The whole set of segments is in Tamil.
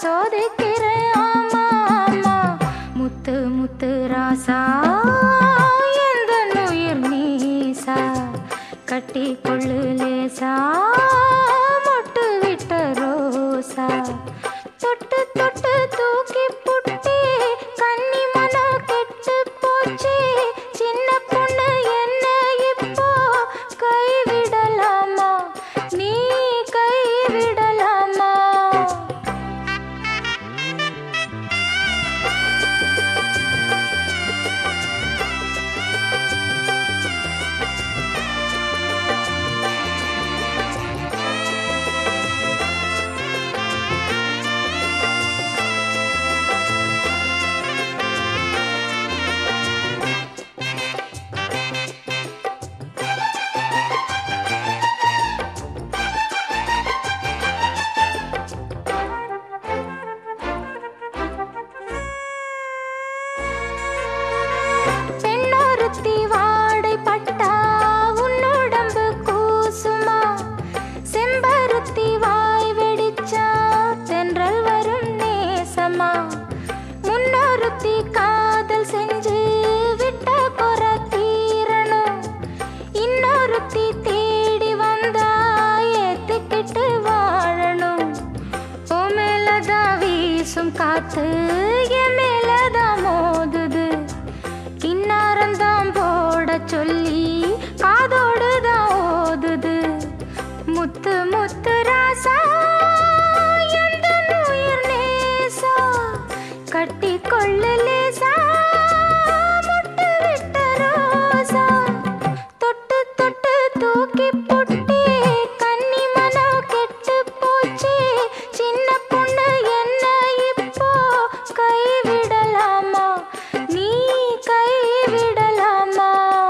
சோதிக்கிற ஆமா ஆமா முத்து முத்து ராசா எந்த உயிர் நீசா கட்டி கொள்ளு லேசா மொட்டு விட்ட ரோசா தொட்டு தொட்டு தூக்கி புட்டி கன்னி மனம் கெட்டு போச்சு சின்ன பொண்ணு என்ன இப்போ கைவிடலாமா நீ கைவிடலாமா பெண்ணொருத்தி வாடை பட்டா உன்னுடம்பு கூசுமா செம்பருத்தி வாய் வெடிச்சா தென்றல் வரும் நேசமா முன்னொருத்தி காதல் செஞ்சு விட்ட குற தீரணும் இன்னொருத்தி தேடி வந்தா ஏத்துக்கிட்டு வாழணும் ஓ மேலதான் வீசும் காத்து என் மேலதான் மோதுது கின்னாரந்தான் போட சொல்லி காதோடு தான் ஓதுது முத்து முத்து ராசா எந்த உயிர் நேசா கட்டி கொள்ளு லேசா முட்டு விட்ட ரோசா தொட்டு தொட்டு தூக்கி புட்டி கன்னி மனம் கெட்டு போச்சு சின்ன பொண்ணு என்ன இப்போ கைவிடலாமா நீ கைவிடலாமா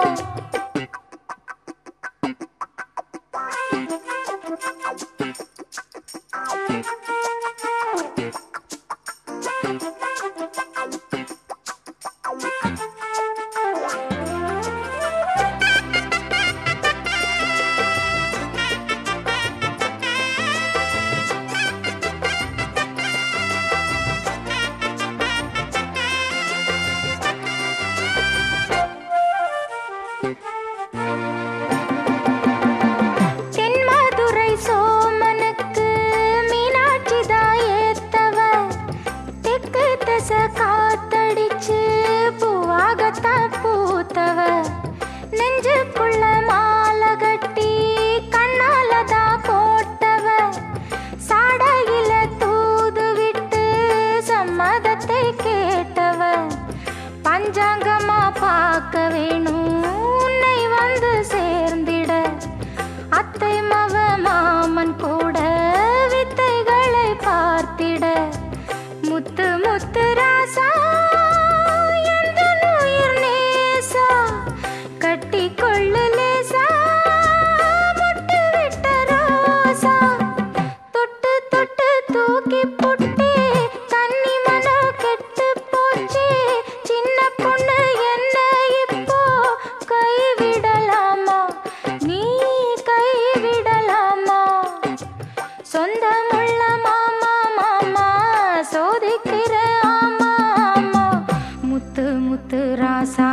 தென்மதுரை சோமனுக்கு மீனாட்சி தான் ஏத்தவ தெற்கு தச காத்தடிச்சு பூவாகத்தான் பூத்தவ நெஞ்சுக்குள்ள மாலை கட்டி கண்ணால தான் போட்டவ சாடையில தூது விட்டு சம்மதத்தை கேட்டவ பஞ்சாங்கமா பார்க்க வேணும் உன்னை வந்து சேர்ந்திட அத்தை மவ மாமன் கூட வித்தைகளை பார்த்திட முத்து முத்து ராசா எந்த உயிர் நேசா கட்டி கொள்ளு லேசா முட்டு விட்ட ரோசா தொட்டு தொட்டு தூக்கி புட்டி கன்னி மனம் கெட்டு போச்சு சின்ன பொண்ணு என்ன இப்போ கைவிடலாமா நீ கைவிடலாமா சொந்தமுள்ள மாமா மாமா சோதிக்கிற ஆமா ஆமா முத்து முத்து ராசா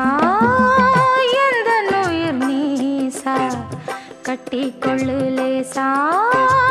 எந்த உயிர் நீசா கட்டி கொள்ளு லேசா